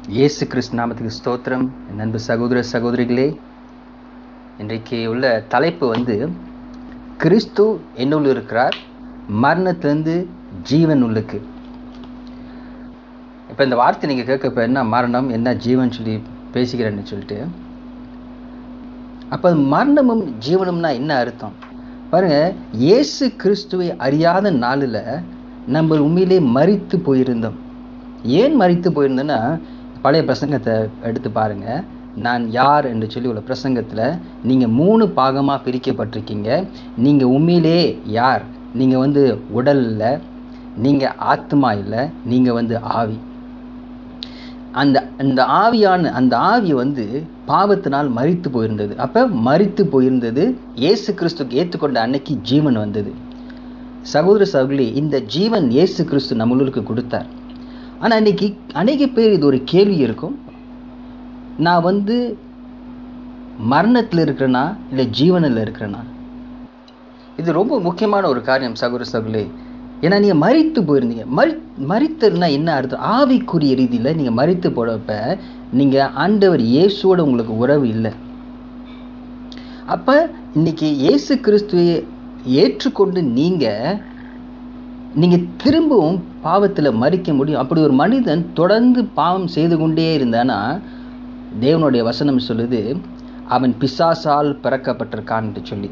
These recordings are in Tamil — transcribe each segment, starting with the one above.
இயேசு கிறிஸ்து நாமத்துக்கு ஸ்தோத்திரம் என் அன்பு சகோதர சகோதரிகளே இன்றைக்கு உள்ள தலைப்பு வந்து கிறிஸ்து என்னுள் இருக்கிறார் மரணத்திலிருந்து ஜீவன் உள்ளுக்கு இப்போ இந்த வார்த்தை நீங்கள் கேட்கப்ப என்ன மரணம் என்ன ஜீவன் சொல்லி பேசிக்கிறேன்னு சொல்லிட்டு அப்போ மரணமும் ஜீவனும்னா என்ன அர்த்தம் பாருங்கள் இயேசு கிறிஸ்துவை அறியாத நாளில் நம்ம உண்மையிலே மறித்து போயிருந்தோம் ஏன் மறித்து போயிருந்தோன்னா பழைய பிரசங்கத்தை எடுத்து பாருங்கள் நான் யார் என்று சொல்லி உள்ள பிரசங்கத்தில் நீங்கள் மூணு பாகமாக பிரிக்கப்பட்டிருக்கீங்க நீங்கள் உண்மையிலே யார் நீங்கள் வந்து உடல் இல்லை நீங்கள் ஆத்மா இல்லை நீங்கள் வந்து ஆவி அந்த அந்த ஆவியான அந்த ஆவி வந்து பாவத்தினால் மறித்து போயிருந்தது அப்போ மறித்து போயிருந்தது இயேசு கிறிஸ்துக்கு ஏற்றுக்கொண்ட அன்னைக்கு ஜீவன் வந்தது சகோதர சகோதரி இந்த ஜீவன் இயேசு கிறிஸ்து நம்மளுக்கு கொடுத்தார் ஆனால் அன்னைக்கு அநேக பேர் இது ஒரு கேள்வி இருக்கும் நான் வந்து மரணத்தில் இருக்கிறேனா இல்லை ஜீவனில் இருக்கிறேனா இது ரொம்ப முக்கியமான ஒரு காரியம் சகோதர சகோதரி ஏன்னா நீங்கள் மறித்து போயிருந்தீங்க மறி மறித்தல்னா என்ன அர்த்தம் ஆவிக்குரிய ரீதியில் நீங்கள் மறித்து போடப்ப நீங்கள் ஆண்டவர் இயேசுவோட உங்களுக்கு உறவு இல்லை அப்போ இன்னைக்கு இயேசு கிறிஸ்துவை ஏற்றுக்கொண்டு நீங்கள் நீங்கள் திரும்பவும் பாவத்தில் மறிக்க முடியும் அப்படி ஒரு மனிதன் தொடர்ந்து பாவம் செய்து கொண்டே இருந்தானா தேவனுடைய வசனம் சொல்லுது அவன் பிசாசால் பிறக்கப்பட்டிருக்கான்னு சொல்லி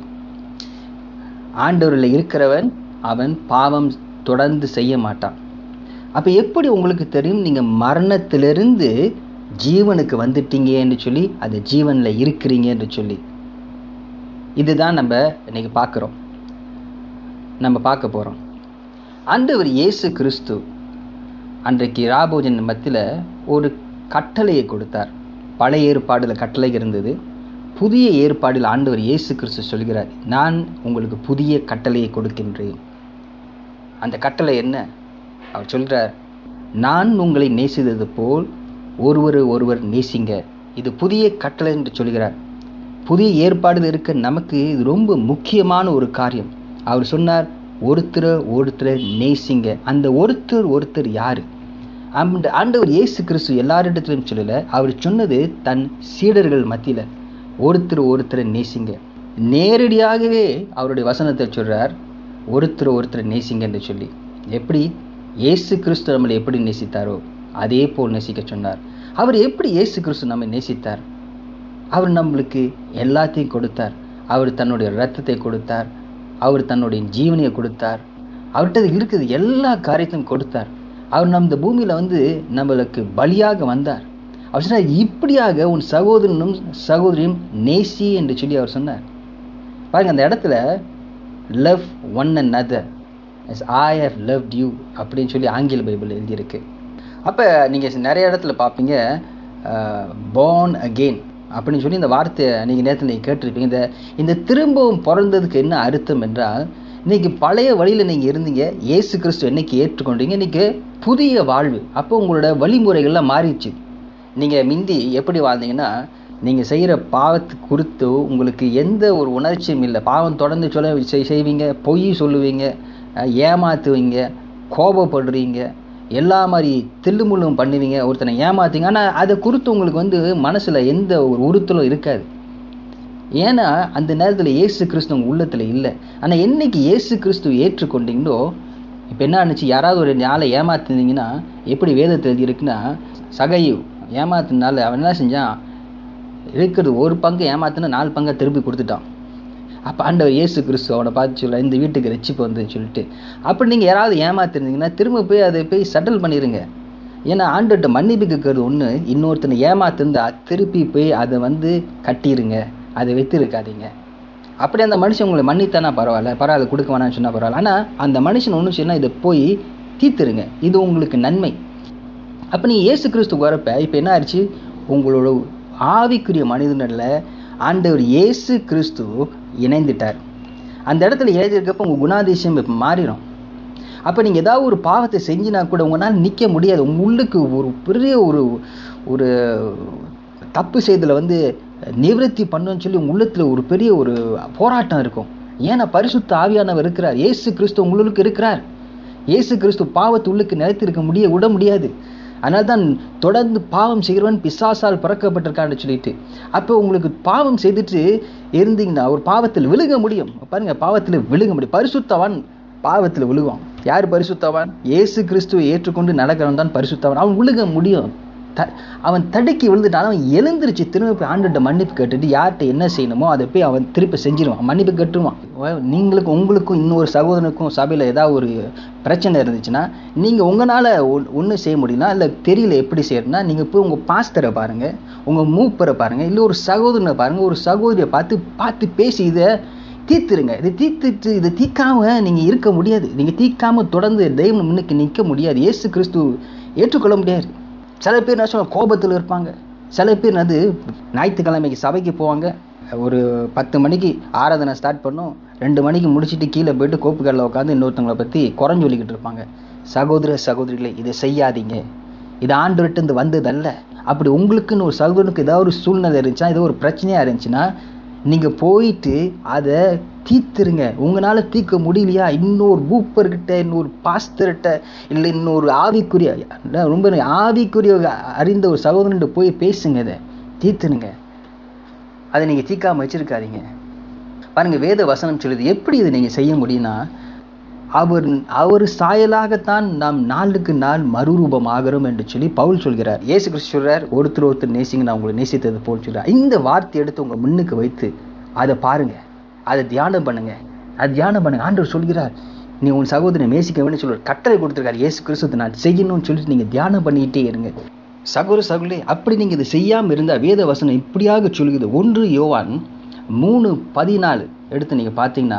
ஆண்டவரில் இருக்கிறவன் அவன் பாவம் தொடர்ந்து செய்ய மாட்டான் அப்போ எப்படி உங்களுக்கு தெரியும் நீங்கள் மரணத்திலிருந்து ஜீவனுக்கு வந்துட்டீங்கன்னு சொல்லி அந்த ஜீவனில் இருக்கிறீங்கன்னு சொல்லி இதுதான் நம்ம இன்னைக்கு பார்க்குறோம் நம்ம பார்க்க போகிறோம் ஆண்டவர் இயேசு கிறிஸ்து அன்றைக்கு ராபோஜன் மத்தியில் ஒரு கட்டளையை கொடுத்தார் பழைய ஏற்பாடில் கட்டளை இருந்தது புதிய ஏற்பாடில் ஆண்டவர் இயேசு கிறிஸ்து சொல்கிறார் நான் உங்களுக்கு புதிய கட்டளையை கொடுக்கின்றேன் அந்த கட்டளை என்ன அவர் சொல்கிறார் நான் உங்களை நேசித்தது போல் ஒருவர் ஒருவர் நேசிங்க இது புதிய கட்டளை என்று சொல்கிறார் புதிய ஏற்பாடில் இருக்க நமக்கு இது ரொம்ப முக்கியமான ஒரு காரியம் அவர் சொன்னார் ஒருத்தரை ஒருத்தரை நேசிங்க அந்த ஒருத்தர் ஒருத்தர் யார் அந்த ஆண்டவர் இயேசு கிறிஸ்து எல்லாரிடத்திலும் சொல்லலை அவர் சொன்னது தன் சீடர்கள் மத்தியில் ஒருத்தர் ஒருத்தரை நேசிங்க நேரடியாகவே அவருடைய வசனத்தை சொல்கிறார் ஒருத்தர் ஒருத்தரை நேசிங்க என்று சொல்லி எப்படி இயேசு கிறிஸ்து நம்மளை எப்படி நேசித்தாரோ அதே போல் நேசிக்க சொன்னார் அவர் எப்படி இயேசு கிறிஸ்து நம்மை நேசித்தார் அவர் நம்மளுக்கு எல்லாத்தையும் கொடுத்தார் அவர் தன்னுடைய ரத்தத்தை கொடுத்தார் அவர் தன்னுடைய ஜீவனையை கொடுத்தார் அவர்கிட்ட இருக்குது எல்லா காரியத்தையும் கொடுத்தார் அவர் நம்ம இந்த பூமியில் வந்து நம்மளுக்கு பலியாக வந்தார் அவர் சொன்னார் இப்படியாக உன் சகோதரனும் சகோதரியும் நேசி என்று சொல்லி அவர் சொன்னார் பாருங்க அந்த இடத்துல love one another yes I have love you அப்படின்னு சொல்லி ஆங்கில பைபிள் எழுதியிருக்கு அப்போ நீங்கள் நிறைய இடத்துல பார்ப்பீங்க பார்ன் அகெயின் அப்படின்னு சொல்லி இந்த வார்த்தை நீங்கள் நேரத்தில் நீங்கள் கேட்டிருப்பீங்க இந்த இந்த திரும்பவும் பிறந்ததுக்கு என்ன அர்த்தம் என்றால் இன்றைக்கி பழைய வழியில் நீங்கள் இருந்தீங்க இயேசு கிறிஸ்து என்னைக்கு ஏற்றுக்கொண்டீங்க இன்றைக்கி புதிய வாழ்வு அப்போ உங்களோட வழிமுறைகள்லாம் மாறிடுச்சு நீங்கள் மிந்தி எப்படி வாழ்ந்தீங்கன்னா நீங்கள் செய்கிற பாவத்து குறித்து உங்களுக்கு எந்த ஒரு உணர்ச்சியும் இல்லை பாவம் தொடர்ந்து சொல்ல செய்வீங்க பொய் சொல்லுவீங்க ஏமாற்றுவீங்க கோபப்படுறீங்க எல்லா மாதிரி தில்லுமுள்ளும் பண்ணுவீங்க ஒருத்தனை ஏமாத்தீங்க ஆனால் அதை குறித்து உங்களுக்கு வந்து மனசில் எந்த ஒரு உறுத்தலும் இருக்காது ஏன்னா அந்த நேரத்தில் இயேசு கிறிஸ்து உங்கள் உள்ளத்தில் இல்லை ஆனால் என்றைக்கு இயேசு கிறிஸ்து ஏற்றுக்கொண்டீங்களோ இப்போ என்ன ஆனிச்சு யாராவது ஒரு நாளை ஏமாத்துனீங்கன்னா எப்படி வேதத்தில் எழுதியிருக்குன்னா சகையு ஏமாத்தினால அவன் என்ன செஞ்சான் இருக்கிறது ஒரு பங்கு ஏமாத்தினா நாலு பங்கை திருப்பி கொடுத்துட்டான் அப்போ ஆண்டவர் இயேசு கிறிஸ்து அவனை பார்த்து சொல்ல இந்த வீட்டுக்கு ரட்சிப்பு வந்து சொல்லிட்டு அப்படி நீங்கள் யாராவது ஏமாத்திருந்தீங்கன்னா திரும்ப போய் அதை போய் செட்டில் பண்ணிடுங்க ஏன்னா ஆண்டுகிட்ட மன்னிப்பு கேட்கறது ஒன்று இன்னொருத்தனை ஏமாத்திருந்தா திருப்பி போய் அதை வந்து கட்டிடுங்க அதை வைத்து இருக்காதீங்க அப்படி அந்த மனுஷன் உங்களை மன்னித்தானா பரவாயில்ல பரவாயில்ல கொடுக்க வேணாம்னு சொன்னால் பரவாயில்ல ஆனால் அந்த மனுஷன் ஒன்று சொன்னால் இதை போய் தீர்த்துருங்க இது உங்களுக்கு நன்மை அப்போ நீங்கள் இயேசு கிறிஸ்துக்கு வரப்போ இப்போ என்ன ஆயிடுச்சு உங்களோட ஆவிக்குரிய மனிதனில் ஆண்டவர் இயேசு கிறிஸ்து இணைந்துட்டார் அந்த இடத்துல இணைஞ்சிருக்கப்போ உங்கள் குணாதிசயம் இப்போ மாறிடும் அப்போ நீங்கள் ஏதாவது ஒரு பாவத்தை செஞ்சினா கூட உங்களால் நிற்க முடியாது உங்கள் உள்ளுக்கு ஒரு பெரிய ஒரு ஒரு தப்பு செய்ததில் வந்து நிவர்த்தி பண்ணுன்னு சொல்லி உங்கள் உள்ளத்தில் ஒரு பெரிய ஒரு போராட்டம் இருக்கும் ஏன்னா பரிசுத்த ஆவியானவர் இருக்கிறார் இயேசு கிறிஸ்து உங்களுக்கு இருக்கிறார் இயேசு கிறிஸ்து பாவத்து உள்ளுக்கு நிலைத்திருக்க முடிய விட முடியாது அதனால தான் தொடர்ந்து பாவம் செய்கிறவன் பிசாசால் பிறக்கப்பட்டிருக்கான்னு சொல்லிட்டு அப்போ உங்களுக்கு பாவம் செய்துட்டு இருந்தீங்கன்னா ஒரு பாவத்தில் விழுக முடியும் பாருங்கள் பாவத்தில் விழுக முடியும் பரிசுத்தவான் பாவத்தில் விழுவான் யார் பரிசுத்தவான் இயேசு கிறிஸ்துவை ஏற்றுக்கொண்டு நடக்கிறவன் தான் பரிசுத்தவான் அவன் விழுக முடியும் த அவன் தடுக்கி விழுந்துட்டான் அவன் எழுந்திருச்சு திரும்ப போய் ஆண்டுகிட்ட மன்னிப்பு கேட்டுட்டு யார்கிட்ட என்ன செய்யணுமோ அதை போய் அவன் திருப்பி செஞ்சிருவான் மன்னிப்பு கேட்டுருவான் நீங்களுக்கு உங்களுக்கும் இன்னொரு சகோதரனுக்கும் சபையில் ஏதாவது ஒரு பிரச்சனை இருந்துச்சுன்னா நீங்கள் உங்களால் ஒன்றும் செய்ய முடியும்னா இல்லை தெரியல எப்படி செய்யணும்னா நீங்கள் போய் உங்கள் பாஸ்தரை பாருங்கள் உங்கள் மூப்பரை பாருங்கள் இல்லை ஒரு சகோதரனை பாருங்கள் ஒரு சகோதரியை பார்த்து பார்த்து பேசி இதை தீர்த்துருங்க இது தீர்த்துட்டு இதை தீர்க்காம நீங்கள் இருக்க முடியாது நீங்கள் தீர்க்காம தொடர்ந்து தெய்வம் முன்னுக்கு நிற்க முடியாது இயேசு கிறிஸ்து ஏற்றுக்கொள்ள முடியாது சில பேர் என்ன சொல்லுவாங்க கோபத்தில் இருப்பாங்க சில பேர் அது ஞாயிற்றுக்கிழமைக்கு சபைக்கு போவாங்க ஒரு பத்து மணிக்கு ஆராதனை ஸ்டார்ட் பண்ணும் ரெண்டு மணிக்கு முடிச்சுட்டு கீழே போயிட்டு கோப்பு கடையில் உட்காந்து இன்னொருத்தவங்களை பற்றி குறைஞ்சு சொல்லிக்கிட்டு இருப்பாங்க சகோதர சகோதரிகளை இதை செய்யாதீங்க இது ஆண்டு வந்ததல்ல அப்படி உங்களுக்குன்னு ஒரு சகோதரனுக்கு ஏதாவது ஒரு சூழ்நிலை இருந்துச்சுன்னா ஏதோ ஒரு பிரச்சனையாக இருந்துச்சுன்னா நீங்கள் போயிட்டு அதை தீர்த்துருங்க உங்களால் தீர்க்க முடியலையா இன்னொரு பூப்பர்கிட்ட இன்னொரு பாஸ்தர்கிட்ட இல்லை இன்னொரு ஆவிக்குரிய இல்லை ரொம்ப ஆவிக்குரிய அறிந்த ஒரு சகோதரன்ட்டு போய் பேசுங்க இதை தீர்த்துனுங்க அதை நீங்கள் தீர்க்காமல் வச்சுருக்காதீங்க பாருங்கள் வேத வசனம் சொல்லுது எப்படி இதை நீங்கள் செய்ய முடியும்னா அவர் அவர் சாயலாகத்தான் நாம் நாளுக்கு நாள் மறுரூபமாகிறோம் என்று சொல்லி பவுல் சொல்கிறார் இயேசு கிறிஸ்து சொல்கிறார் ஒருத்தர் ஒருத்தர் நேசிங்க நான் உங்களை நேசித்தது போல் சொல்கிறார் இந்த வார்த்தை எடுத்து உங்கள் முன்னுக்கு வைத்து அதை பாருங்கள் அதை தியானம் பண்ணுங்கள் அதை தியானம் பண்ணுங்கள் ஆண்டவர் சொல்கிறார் நீ உன் சகோதரனை நேசிக்க வேண்டும் சொல்லுவார் கட்டளை கொடுத்துருக்காரு இயேசு கிறிஸ்துவத்தை நான் செய்யணும்னு சொல்லிட்டு நீங்கள் தியானம் பண்ணிக்கிட்டே இருங்க சகோதர சகோதரி அப்படி நீங்கள் இதை செய்யாமல் இருந்தால் வேத வசனம் இப்படியாக சொல்கிறது ஒன்று யோவான் மூணு பதினாலு எடுத்து நீங்கள் பார்த்தீங்கன்னா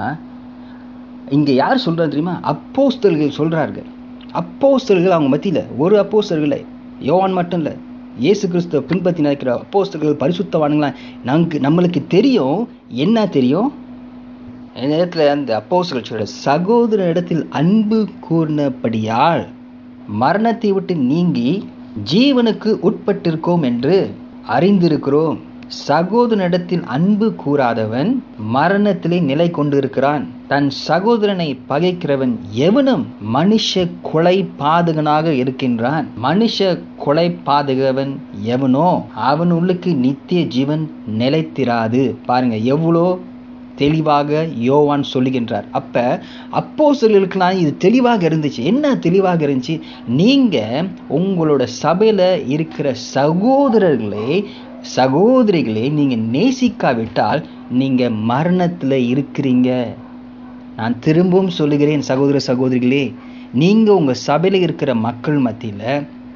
இங்கே யார் சொல்கிறாரு தெரியுமா அப்போஸ்தல்கள் சொல்கிறார்கள் அப்போஸ்தல்கள் அவங்க மத்தியில் ஒரு அப்போஸ்தல்களை யோவான் மட்டும் இல்லை இயேசு கிறிஸ்துவ பின்பற்றி நடக்கிற அப்போஸ்தல்கள் பரிசுத்தவானுங்களா நமக்கு நம்மளுக்கு தெரியும் என்ன தெரியும் இந்த நேரத்தில் அந்த அப்போஸ்தல் சொல்கிற சகோதர இடத்தில் அன்பு கூர்ந்தபடியால் மரணத்தை விட்டு நீங்கி ஜீவனுக்கு உட்பட்டிருக்கோம் என்று அறிந்திருக்கிறோம் சகோதரனிடத்தில் அன்பு கூறாதவன் மரணத்திலே நிலை கொண்டிருக்கிறான் தன் சகோதரனை பகைக்கிறவன் எவனும் மனுஷ கொலை பாதகனாக இருக்கின்றான் மனுஷ கொலை பாதகவன் எவனோ அவன் உள்ளுக்கு நித்திய ஜீவன் நிலைத்திராது பாருங்க எவ்வளோ தெளிவாக யோவான் சொல்லுகின்றார் அப்போ அப்போ சொல்லுக்கெல்லாம் இது தெளிவாக இருந்துச்சு என்ன தெளிவாக இருந்துச்சு நீங்கள் உங்களோட சபையில் இருக்கிற சகோதரர்களை சகோதரிகளை நீங்கள் நேசிக்காவிட்டால் நீங்கள் மரணத்தில் இருக்கிறீங்க நான் திரும்பவும் சொல்லுகிறேன் சகோதர சகோதரிகளே நீங்கள் உங்கள் சபையில் இருக்கிற மக்கள் மத்தியில்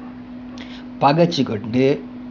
பகைச்சு கொண்டு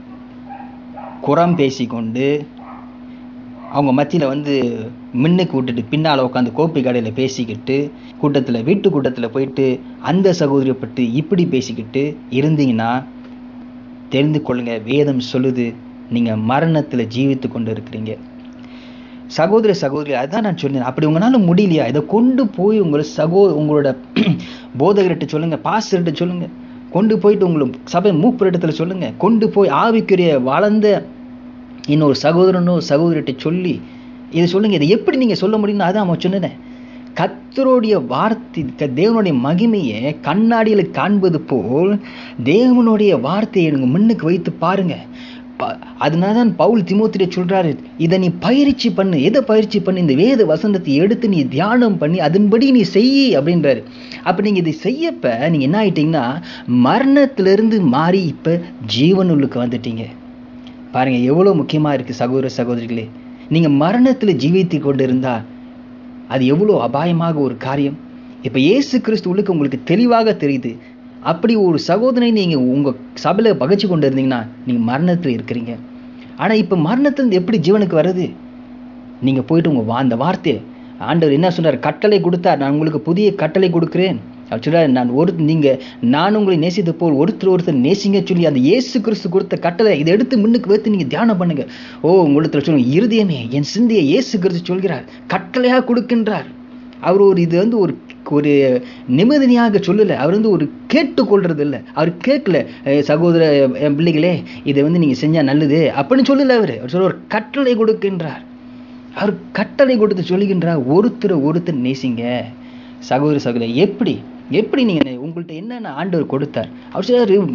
குறம் பேசிக்கொண்டு அவங்க மத்தியில் வந்து மின்னுக்கு விட்டுட்டு பின்னால் உட்காந்து கோப்பி கடையில் பேசிக்கிட்டு கூட்டத்தில் வீட்டு கூட்டத்தில் போயிட்டு அந்த சகோதரியை பற்றி இப்படி பேசிக்கிட்டு இருந்தீங்கன்னா தெரிந்து கொள்ளுங்க வேதம் சொல்லுது நீங்கள் மரணத்தில் ஜீவித்து கொண்டு இருக்கிறீங்க சகோதர சகோதரி அதுதான் நான் சொன்னேன் அப்படி உங்களால் முடியலையா இதை கொண்டு போய் உங்கள் சகோ உங்களோட போதகர்கிட்ட சொல்லுங்கள் பாஸ்டர்கிட்ட சொல்லுங்கள் கொண்டு போயிட்டு உங்களுக்கு சபை மூப்பரிடத்தில் சொல்லுங்கள் கொண்டு போய் ஆவிக்குரிய வளர்ந்த இன்னொரு சகோதரனோ சகோதரிட்ட சொல்லி இதை சொல்லுங்கள் இதை எப்படி நீங்கள் சொல்ல முடியும்னு அதான் அவன் சொன்னேன் கத்தருடைய வார்த்தை தேவனுடைய மகிமையை கண்ணாடியில் காண்பது போல் தேவனுடைய வார்த்தையை எனக்கு முன்னுக்கு வைத்து பாருங்கள் அதனால தான் பவுல் திமுத்திர சொல்கிறாரு இதை நீ பயிற்சி பண்ணு எதை பயிற்சி பண்ணு இந்த வேத வசந்தத்தை எடுத்து நீ தியானம் பண்ணி அதன்படி நீ செய் அப்படின்றாரு அப்போ நீங்கள் இதை செய்யப்ப நீங்கள் என்ன ஆகிட்டீங்கன்னா மரணத்திலிருந்து மாறி இப்போ ஜீவனுள்ளுக்கு வந்துட்டீங்க பாருங்கள் எவ்வளோ முக்கியமாக இருக்குது சகோதர சகோதரிகளே நீங்கள் மரணத்தில் ஜீவித்து கொண்டு இருந்தால் அது எவ்வளோ அபாயமாக ஒரு காரியம் இப்போ இயேசு கிறிஸ்து உள்ளுக்கு உங்களுக்கு தெளிவாக தெரியுது அப்படி ஒரு சகோதரனை நீங்கள் உங்கள் சபையில் பகைச்சு கொண்டு இருந்தீங்கன்னா நீங்கள் மரணத்தில் இருக்கிறீங்க ஆனால் இப்போ மரணத்துலேருந்து எப்படி ஜீவனுக்கு வருது நீங்கள் போயிட்டு உங்கள் வா அந்த வார்த்தையை ஆண்டவர் என்ன சொன்னார் கட்டளை கொடுத்தார் நான் உங்களுக்கு புதிய கட்டளை கொடுக்குறேன் அவர் சொல்கிறார் நான் ஒரு நீங்கள் நான் உங்களை நேசித்த போல் ஒருத்தர் ஒருத்தர் நேசிங்க சொல்லி அந்த இயேசு கிறிஸ்து கொடுத்த கட்டளை இதை எடுத்து முன்னுக்கு வைத்து நீங்கள் தியானம் பண்ணுங்கள் ஓ உங்களுக்கு சொல்லுங்கள் இருதயமே என் சிந்தியை இயேசு கிறிஸ்து சொல்கிறார் கட்டளையாக கொடுக்கின்றார் அவர் ஒரு இது வந்து ஒரு ஒரு நிம்மதியாக சொல்லலை அவர் வந்து ஒரு கேட்டுக்கொள்றது இல்லை அவர் கேட்கல சகோதர என் பிள்ளைகளே இதை வந்து நீங்கள் செஞ்சால் நல்லது அப்படின்னு சொல்லலை அவர் அவர் சொல்ல ஒரு கட்டளை கொடுக்கின்றார் அவர் கட்டளை கொடுத்து சொல்லுகின்றார் ஒருத்தரை ஒருத்தர் நேசிங்க சகோதர சகோதரி எப்படி எப்படி நீங்கள் உங்கள்கிட்ட என்னென்ன ஆண்டவர் கொடுத்தார் அவர் சொல்றாரு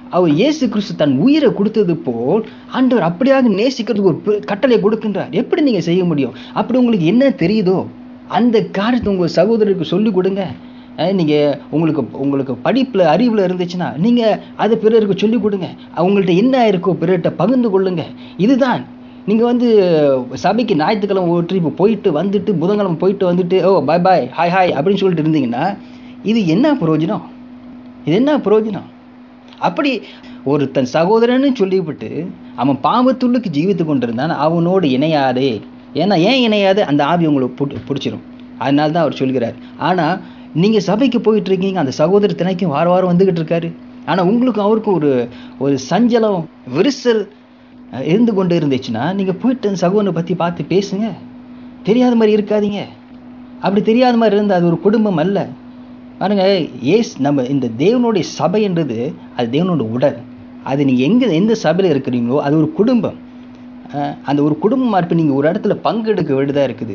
அவர் இயேசு கிறிஸ்து தன் உயிரை கொடுத்தது போல் ஆண்டவர் அப்படியாக நேசிக்கிறதுக்கு ஒரு பெ- கட்டளையை கொடுக்கின்றார் எப்படி நீங்கள் செய்ய முடியும் அப்படி உங்களுக்கு என்ன தெரியுதோ அந்த காரியத்தை உங்கள் சகோதரருக்கு சொல்லிக் கொடுங்க நீங்கள் உங்களுக்கு உங்களுக்கு படிப்பில் அறிவில் இருந்துச்சுன்னா நீங்கள் அதை பிறருக்கு சொல்லிக் கொடுங்க அவங்கள்ட்ட என்ன இருக்கோ பிறர்கிட்ட பகிர்ந்து கொள்ளுங்க இதுதான் நீங்கள் வந்து சபைக்கு ஞாயிற்றுக்கிழமை ஒரு ட்ரிப் போயிட்டு வந்துட்டு புதன்கிழமை போயிட்டு வந்துட்டு ஓ பாய் பாய் ஹாய் ஹாய் அப்படின்னு சொல்லிட்டு இருந்தீங்கன்னா இது என்ன பிரயோஜனம் இது என்ன பிரயோஜனம் அப்படி ஒரு தன் சகோதரன்னு சொல்லிவிட்டு அவன் பாவத்துள்ளுக்கு ஜீவித்து கொண்டிருந்தான் அவனோடு இணையாதே ஏன்னா ஏன் இணையாது அந்த ஆவி உங்களுக்கு புடி- பிடிச்சிரும் அதனால தான் அவர் சொல்கிறார் ஆனால் நீங்கள் சபைக்கு போயிட்டு இருக்கீங்க அந்த சகோதரர் தினைக்கும் வார வாரம் வந்துக்கிட்டு இருக்காரு ஆனால் உங்களுக்கு அவருக்கும் ஒரு ஒரு சஞ்சலம் விரிசல் அஹ், இருந்து கொண்டு இருந்துச்சுன்னா நீங்கள் போயிட்டு அந்த சகோதரனை பற்றி பார்த்து பேசுங்க தெரியாத மாதிரி இருக்காதீங்க அப்படி தெரியாத மாதிரி இருந்தால் அது ஒரு குடும்பம் அல்ல பாருங்க ஏஸ் நம்ம இந்த தேவனுடைய சபைன்றது அது தேவனோட உடல் அது நீங்கள் எங்கே எந்த சபையில் இருக்கிறீங்களோ அது ஒரு குடும்பம் அஹ், அந்த ஒரு குடும்பமாக இருப்ப நீங்கள் ஒரு இடத்துல பங்கெடுக்க வேண்டியதாக இருக்குது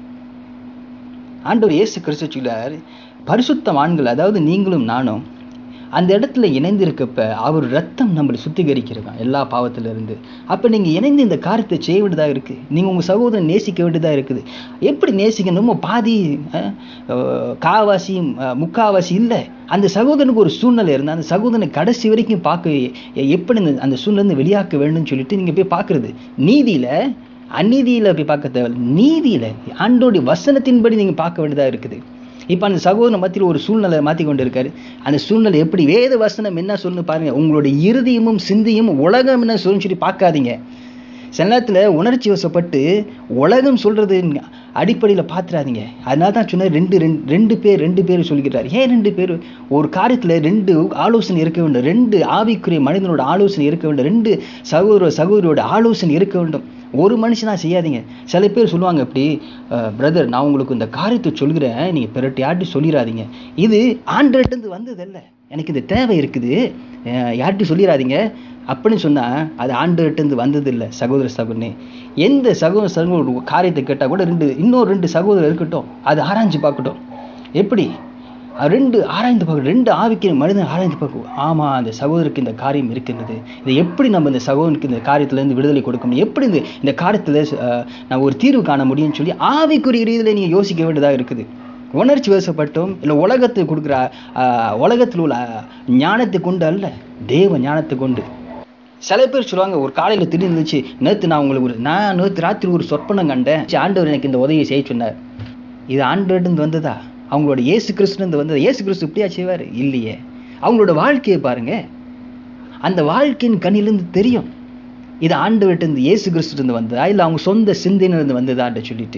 ஆண்டவர் இயேசு கிறிஸ்து சொல்றார் பரிசுத்தவான்கள் அதாவது நீங்களும் நானும் அந்த இடத்துல இணைந்திருக்கப்ப அவர் ரத்தம் நம்மளை சுத்திகரிக்கிறதா எல்லா பாவத்திலிருந்து அப்போ நீங்கள் இணைந்து இந்த காரியத்தை செய்ய வேண்டியதாக இருக்குது நீங்கள் உங்கள் சகோதரன் நேசிக்க வேண்டியதாக இருக்குது எப்படி நேசிக்கணுமோ பாதி அஹ், அஹ், காவாசி அஹ், முக்காவாசி இல்லை அந்த சகோதரனுக்கு ஒரு சூழ்நிலை இருந்தால் அந்த சகோதரனை கடைசி வரைக்கும் பார்க்க எ- எப்படி இந்த- அந்த சூழ்நிலை வெளியாக்க வேண்டும்னு சொல்லிட்டு நீங்கள் போய் பார்க்குறது நீதியில் அநீதியில் போய் பார்க்க தேவை நீதியில் ஆண்டோடைய வசனத்தின்படி நீங்கள் பார்க்க வேண்டியதாக இருக்குது இப்போ அந்த சகோதரன் மத்தியில் ஒரு சூழ்நிலை மாற்றி கொண்டு இருக்காரு அந்த சூழ்நிலை எப்படி வேத வசனம் என்ன சொல்லுன்னு பாருங்கள் உங்களுடைய இருதயமும் சிந்தையும் உலகம் என்ன சொல்லுன்னு சொல்லி பார்க்காதீங்க சில நேரத்தில் உணர்ச்சி வசப்பட்டு உலகம் சொல்கிறது அடிப்படையில் பார்த்துறாதீங்க அதனால தான் சொன்னார் ரெண்டு ரெண்டு ரெண்டு பேர் ரெண்டு பேர் சொல்கிறார் ஏன் ரெண்டு பேர் ஒரு காரியத்தில் ரெண்டு ஆலோசனை இருக்க வேண்டும் ரெண்டு ஆவிக்குரிய மனிதனோட ஆலோசனை இருக்க வேண்டும் ரெண்டு சகோதர சகோதரியோட ஆலோசனை இருக்க வேண்டும் ஒரு மனுஷனா செய்யாதீங்க சில பேர் சொல்லுவாங்க இப்படி பிரதர் நான் உங்களுக்கு இந்த காரியத்தை சொல்கிறேன் நீங்கள் பிறட்டு யார்ட்டும் சொல்லிடாதீங்க இது ஆண்டர்கிட்டருந்து வந்ததல்ல எனக்கு இந்த தேவை இருக்குது அஹ், யார்ட்டும் சொல்லிடாதீங்க அப்படின்னு சொன்னால் அது ஆண்டர்கிட்டருந்து வந்ததில்லை சகோதர சகோதரனே எந்த சகோதர சகோதர ஒரு காரியத்தை கேட்டால் கூட ரெண்டு இன்னொரு ரெண்டு சகோதரர் இருக்கட்டும் அது ஆராய்ஞ்சு பார்க்கட்டும் எப்படி அது ரெண்டு ஆராய்ந்து பார்க்க ரெண்டு ஆவிக்கிற மனிதன் ஆராய்ந்து பார்க்கும் ஆமாம் அந்த சகோதரருக்கு இந்த காரியம் இருக்கின்றது இதை எப்படி நம்ம இந்த சகோதரனுக்கு இந்த காரியத்திலேருந்து விடுதலை கொடுக்க முடியும் எப்படி இந்த இந்த காரியத்தில் அஹ், நான் ஒரு தீர்வு காண முடியும்னு சொல்லி ஆவிக்குரிய ரீதியில் நீங்கள் யோசிக்க வேண்டியதாக இருக்குது உணர்ச்சி வசப்பட்டும் இல்லை உலகத்தை கொடுக்குற அஹ், உலகத்தில் உள்ள அஹ், ஞானத்தை கொண்டு அல்ல தேவ ஞானத்தை கொண்டு சில பேர் சொல்லுவாங்க ஒரு காலையில் திடீர்னு இருந்துச்சு நேற்று நான் உங்களுக்கு ஒரு நான் நேற்று ராத்திரி ஒரு சொற்பனம் கண்டேன் சரி, ஆண்டவர் எனக்கு இந்த உதவியை செய்ய சொன்னார் இது ஆண்டவர்கிட்ட வந்ததா அவங்களோட இயேசு கிறிஸ்துலேருந்து வந்ததா இயேசு கிறிஸ்து இப்படியா செய்வார் இல்லையே அவங்களோட வாழ்க்கையை பாருங்க அந்த வாழ்க்கையின் கண்ணிலேருந்து தெரியும் இது ஆண்டவர்கிட்ட இயேசு கிறிஸ்துலேருந்து வந்ததா இல்லை அவங்க சொந்த சிந்தனையிலேருந்து வந்ததான்ட்டு சொல்லிட்டு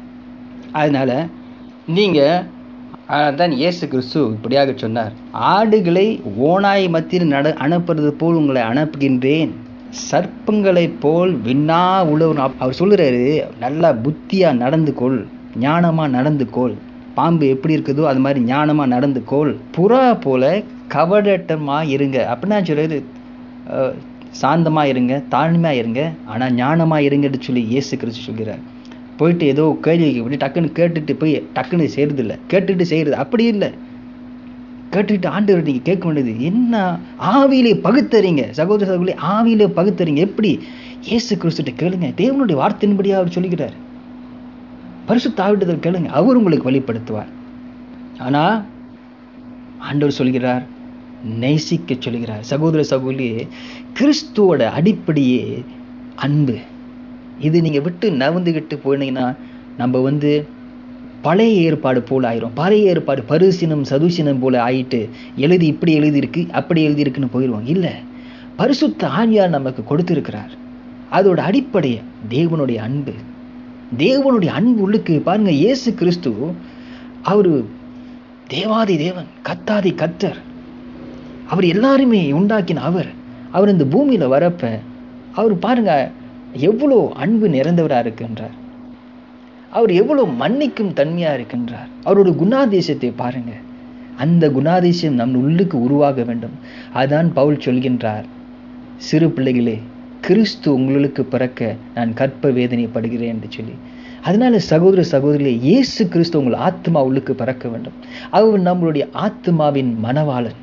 அதனால் நீங்கள் தான் இயேசு கிறிஸ்து இப்படியாக சொன்னார் ஆடுகளை ஓனாய் மத்தியில் நட அனுப்புறது போல் உங்களை அனுப்புகின்றேன் சர்ப்பங்களைப் போல் விண்ணா உழவு அவர் சொல்லுறாரு நல்லா புத்தியாக நடந்து கொள் ஞானமாக நடந்து கொள் பாம்பு எப்படி இருக்குதோ அது மாதிரி ஞானமாக நடந்து கொள் புறா போல கவடட்டமாக இருங்க அப்படின்னா சொல்லுறது சாந்தமாக இருங்க தாழ்மையாக இருங்க ஆனால் ஞானமாக இருங்கன்னு சொல்லி இயேசு கிறிஸ்து சொல்கிறார் போயிட்டு ஏதோ கேள்வி இப்படி டக்குன்னு கேட்டுட்டு போய் டக்குன்னு செய்கிறது இல்லை கேட்டுட்டு செய்கிறது அப்படி இல்லை கேட்டுட்டு ஆண்டவர் நீங்கள் கேட்க வேண்டியது என்ன ஆவியிலே பகுத்தறீங்க சகோதர சகோதரி ஆவியிலே பகுத்தறீங்க எப்படி இயேசு கிறிஸ்துட்ட கேளுங்க தேவனுடைய வார்த்தையின்படியாக அவர் சொல்லுகிறார் பரிசுத்த ஆவிட்டத்தில் கேளுங்க அவர் உங்களுக்கு வெளிப்படுத்துவார் ஆனால் ஆண்டவர் சொல்கிறார் நேசிக்க சொல்கிறார் சகோதர சகோதரி கிறிஸ்துவோட அடிப்படையே அன்பு இது நீங்கள் விட்டு நவந்துக்கிட்டு போனீங்கன்னா நம்ம வந்து பழைய ஏற்பாடு போல் ஆயிரும் பழைய ஏற்பாடு பரிசினம் சதுசினம் போல் ஆயிட்டு எழுதி இப்படி எழுதியிருக்கு அப்படி எழுதியிருக்குன்னு போயிடுவோம் இல்லை பரிசுத்த ஆவியார் நமக்கு கொடுத்திருக்கிறார் அதோட அடிப்படை தேவனுடைய அன்பு தேவனுடைய அன்பு உள்ளுக்கு பாருங்க இயேசு கிறிஸ்து அவர் தேவாதி தேவன் கத்தாதி கத்தர் அவர் எல்லாருமே உண்டாக்கின அவர் அவர் இந்த பூமியில் வரப்ப அவர் பாருங்க எவ்வளோ அன்பு நிறைந்தவராக இருக்கின்றார் அவர் எவ்வளோ மன்னிக்கும் தன்மையாக இருக்கின்றார் அவரோட குணாதிசயத்தை பாருங்க அந்த குணாதிசயம் நம் உள்ளுக்கு உருவாக வேண்டும் அதான் பவுல் சொல்கின்றார் சிறு பிள்ளைகளே கிறிஸ்து உங்களுக்கு பிறக்க நான் கற்ப வேதனைப்படுகிறேன் என்று சொல்லி அதனால சகோதர சகோதரிகளே இயேசு கிறிஸ்து உங்கள் ஆத்மா உள்ளுக்கு பிறக்க வேண்டும் அவர் நம்மளுடைய ஆத்மாவின் மனவாளன்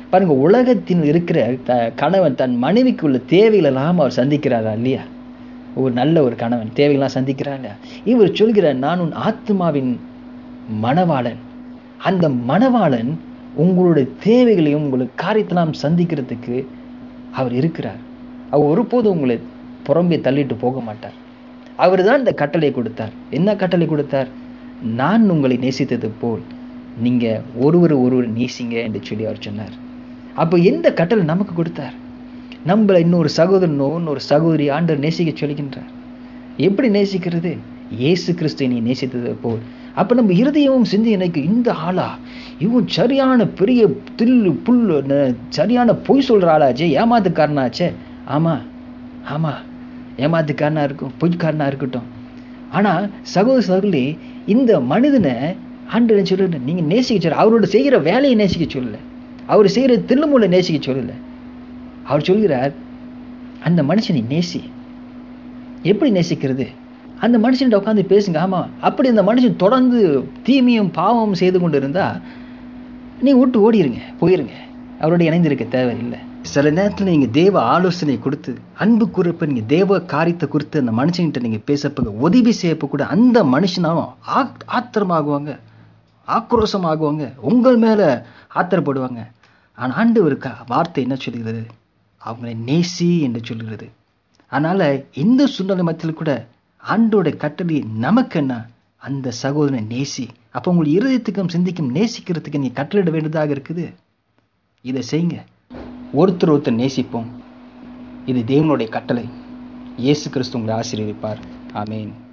பாருங்க உலகத்தில் இருக்கிற த கணவன் தன் மனைவிக்கு உள்ள தேவைகளெல்லாம் அவர் சந்திக்கிறாரா இல்லையா ஒரு நல்ல ஒரு கணவன் தேவைகள்லாம் சந்திக்கிறாங்க இவர் சொல்கிறார் நான் உன் ஆத்மாவின் மணவாளன் அந்த மணவாளன் உங்களுடைய தேவைகளையும் உங்களுடைய காரியத்தெல்லாம் சந்திக்கிறதுக்கு அவர் இருக்கிறார் அவர் ஒருபோதும் உங்களை புறம்பே தள்ளிட்டு போக மாட்டார் அவர் தான் இந்த கட்டளை கொடுத்தார் என்ன கட்டளை கொடுத்தார் நான் உங்களை நேசித்தது போல் நீங்கள் ஒருவர் ஒருவர் நேசிங்க என்று சொல்லி அவர் சொன்னார் அப்போ எந்த கட்டளை நமக்கு கொடுத்தார் நம்மளை இன்னொரு சகோதரனோ இன்னொரு சகோதரி ஆண்டவர் நேசிக்க சொல்கின்றார் எப்படி நேசிக்கிறது இயேசு கிறிஸ்துவை நீ நேசித்தது போல் அப்போ நம்ம இருதயமும் சிந்தி எனக்கு இந்த ஆளா இவன் சரியான பெரிய தில்லு புல் ந- சரியான பொய் சொல்கிற ஆளாச்சே ஏமாத்துக்காரனாச்சே ஆமாம் ஆமாம் ஏமாத்துக்காரனா இருக்கும் பொய்க்காரனா இருக்கட்டும் ஆனால் சகோதர சகோதரி இந்த மனிதனை ஆண்டு சொல்ல நீங்கள் நேசிக்க சொல்ல அவரோட செய்கிற வேலையை நேசிக்க சொல்லலை அவர் செய்கிற தில்லுமுள்ள நேசிக்க சொல்லலை அவர் சொல்கிறார் அந்த மனுஷனை நேசி எப்படி நேசிக்கிறது அந்த மனுஷன்கிட்ட உட்காந்து பேசுங்க ஆமாம் அப்படி அந்த மனுஷன் தொடர்ந்து தீமையும் பாவமும் செய்து கொண்டு இருந்தால் நீ விட்டு ஓடிருங்க போயிருங்க அவரோட இணைந்திருக்க தேவையில்லை சில நேரத்தில் நீங்கள் தேவ ஆலோசனை கொடுத்து அன்பு குறிப்ப நீங்கள் தேவ காரியத்தை குறித்து அந்த மனுஷன்கிட்ட நீங்கள் பேசப்ப உதவி செய்யப்ப கூட அந்த மனுஷனாலும் ஆ ஆத்திரமாகுவாங்க ஆக்ரோஷமாகுவாங்க உங்கள் மேலே ஆத்திரப்படுவாங்க ஆனால் ஆண்டவர் க வார்த்தை என்ன சொல்கிறது அவங்களை நேசி என்று சொல்கிறது அதனால் இந்த சூழ்நிலை மத்தியில் கூட ஆண்டோட கட்டளை நமக்கு என்ன அந்த சகோதரனை நேசி அப்போ உங்கள் இருதயத்துக்கும் சிந்திக்கும் நேசிக்கிறதுக்கு நீ கட்டளையிட வேண்டியதாக இருக்குது இதை செய்யுங்க ஒருத்தர் ஒருத்தர் நேசிப்போம் இது தேவனுடைய கட்டளை இயேசு கிறிஸ்து உங்களை ஆசீர்வதிப்பார் ஆமேன்